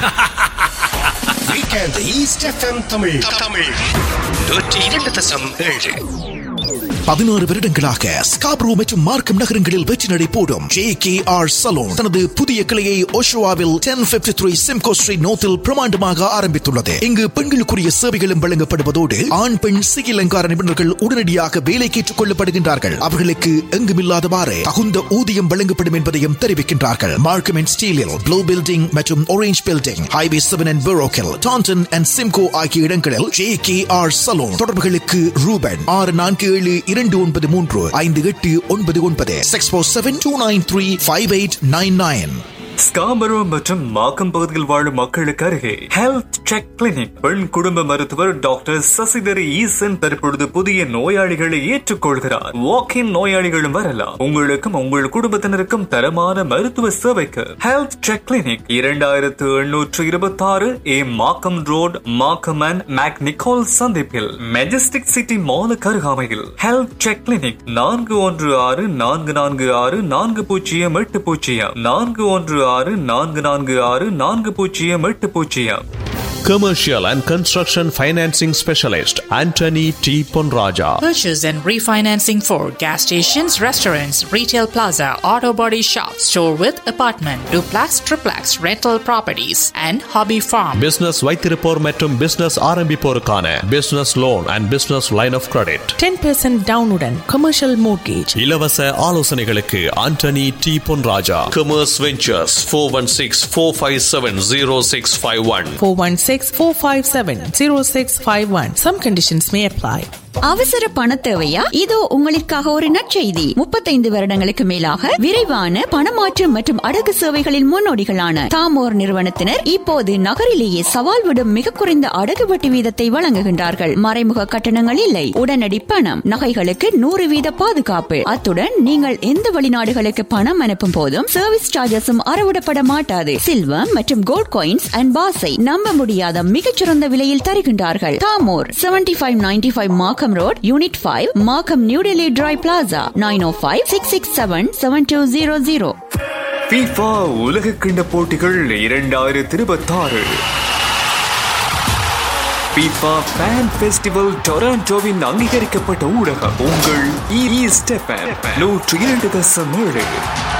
Weekend east FM Tamil Tamil நூற்றி இரண்டு தசம் ஏழு பதினாறு வருடங்களாக ஸ்காப்ரோ மற்றும் மார்க்கம் நகரங்களில் வெற்றி நடை போடும் ஜே கே ஆர் சலூன் தனது புதிய கிளையை ஓஷோவாவில் ten fifty three Simcoe street நோத்தில் பிரமாண்டமாக ஆரம்பித்துள்ளது இங்கு பெண்களுக்குரிய சேவைகளும் வழங்கப்படுவதோடு ஆண் பெண் சிகில் அலங்கார நிபுணர்கள் உடனடியாக வேலைக்கு ஏற்றுக் கொள்ளப்படுகின்றார்கள் அவர்களுக்கு எங்குமில்லாதவாறு தகுந்த ஊதியம் வழங்கப்படும் என்பதையும் தெரிவிக்கின்றார்கள் மார்க்கம் அண்ட் ஸ்டீலில் ப்ளூ பில்டிங் மற்றும் orange building highway seven and பெரோக்கில் டான்டன் அண்ட் சிம்கோ ஆகிய இடங்களில் ஜே கே ஆர் சலூன் தொடர்புகளுக்கு ரூபன் ஆறு நான்கு ஏழு இரண்டு ஒன்பது மூன்று ஐந்து எட்டு ஒன்பது ஒன்பது six four seven two nine three five eight nine nine Scarborough மற்றும் மாக்கம் பகுதியில் வாழும் மக்களுக்கு அருகே ஹெல்த் செக் கிளினிக் பெண் குடும்ப மருத்துவர் டாக்டர் சசிதரி ஈசன் தற்பொழுது புதிய நோயாளிகளை ஏற்றுக்கொள்கிறார் வாக் இன் நோயாளிகளும் வரலாம் உங்களுக்கும் உங்கள் குடும்பத்தினருக்கும் தரமான மருத்துவ சேவைக்கு ஹெல்த் செக் கிளினிக் இரண்டாயிரத்து எண்ணூற்று இருபத்தி ஆறு A Markham road Markham and McNicoll சந்திப்பில் மெஜஸ்டிக் சிட்டி மாலுக்கு அருகாமையில் ஹெல்த் செக் கிளினிக் நான்கு ஒன்று ஆறு நான்கு நான்கு ஆறு நான்கு பூஜ்ஜியம் எட்டு பூஜ்ஜியம் நான்கு ஒன்று ஆறு நான்கு நான்கு ஆறு நான்கு பூஜ்ஜியம் எட்டு பூஜ்ஜியம் Commercial and Construction Financing Specialist Anthony T. Ponraja. Purchase and refinancing for gas stations, restaurants, retail plaza, auto body shop, store with apartment, duplex, triplex, rental properties, and hobby farm. Business வைத்திருப்போர் மற்றும் business ஆரம்பிப்போருக்கான business loan and business line of credit 10% டவுனுடன் commercial mortgage இலவச ஆலோசனைகளுக்கு Antony T Ponraja commerce ventures four one six four five seven zero six five one four one six four five seven zero six five one some conditions may apply அவசர பண தேவையா இதோ உங்களுக்காக ஒரு நற்செய்தி முப்பத்தைந்து வருடங்களுக்கு மேலாக விரைவான பணமாற்று மற்றும் அடகு சேவைகளின் முன்னோடிகளான தாமோர் நிறுவனத்தினர் இப்போது நகரிலேயே சவால் விடும் மிக குறைந்த அடகு வட்டி வீதத்தை வழங்குகின்றார்கள் மறைமுக கட்டணங்கள் இல்லை உடனடி பணம் நகைகளுக்கு நூறு வீத பாதுகாப்பு அத்துடன் நீங்கள் எந்த வெளிநாடுகளுக்கு பணம் அனுப்பும் போதும் சர்வீஸ் சார்ஜஸும் அறவிடப்பட மாட்டாது சில்வர் மற்றும் கோல்ட் காயின்ஸ் அண்ட் பாஸை நம்ப முடியாத மிகச்சிறந்த விலையில் தருகின்றார்கள் தாமோர் seventy five ninety five Markham road unit five Markham New Delhi tri plaza nine O five six six seven seven two zero zero FIFA உலக கிண்ட போட்டிகள் இரண்டாயிரத்தி இருபத்தாறு FIFA Fan Festival டொராண்டோவின் அங்கீகரிக்கப்பட்ட ஊடகம் உங்கள் ஈஸ்ட் எஃப்எம் நூற்று இரண்டு தசம் ஏழு